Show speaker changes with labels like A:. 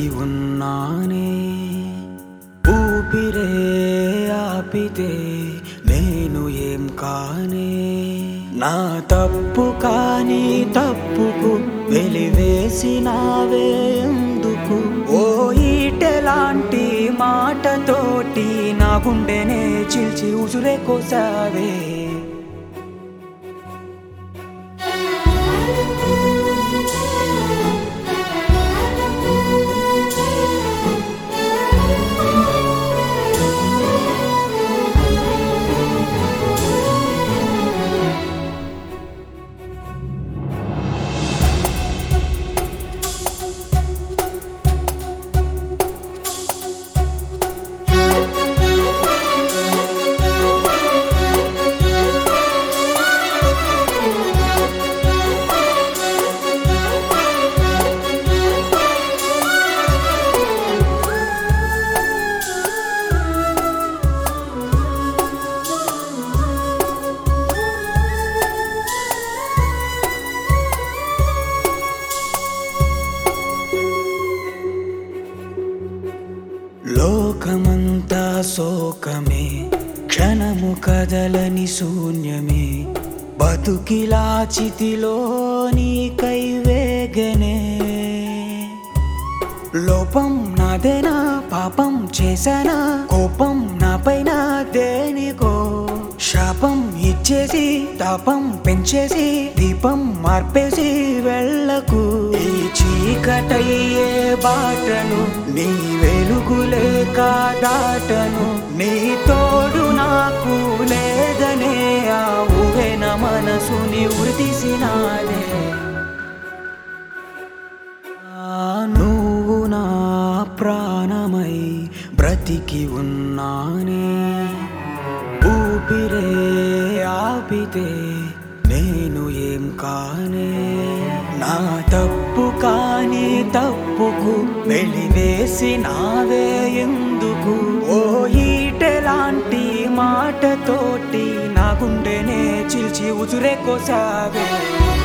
A: ఉన్నానే ఊపిరే ఆపితే నేను ఏం కానే నా తప్పు కాని తప్పుకు వెలివేసినావే ఎందుకు ఓ ఈటెలాంటి మాటతోటి నా గుండెనే చిల్చి ఉసురే కోసావే లోకమంతా శోకమే క్షణము కదలని శూన్యమే బతుకిలా చితిలో నీకై వేగనే లోపం నాదేనా పాపం చేశానా కోపం నాపైన దేనికో శాపం ఇచ్చేసి తాపం పెంచేసి దీపం మార్పేసి వెళ్ళకు ఈ చీకటయ్యే బాటను నీ వెలుగులే కాదాటను నీ తోడు నాకు లేదనే ఆ ఊహెన మనసుని ఉరితీసినాదే ఆ నువ్వు నా ప్రాణమై బ్రతికి ఉన్నానే ఊపిరే ఆపితే నేను ఏం కానే నా తప్పు కాని తప్పుకు వెలివేసినావే ఎందుకు ఓ ఈటెలాంటి మాటతోటి నా గుండెనే చిల్చి ఉసురే కోసావే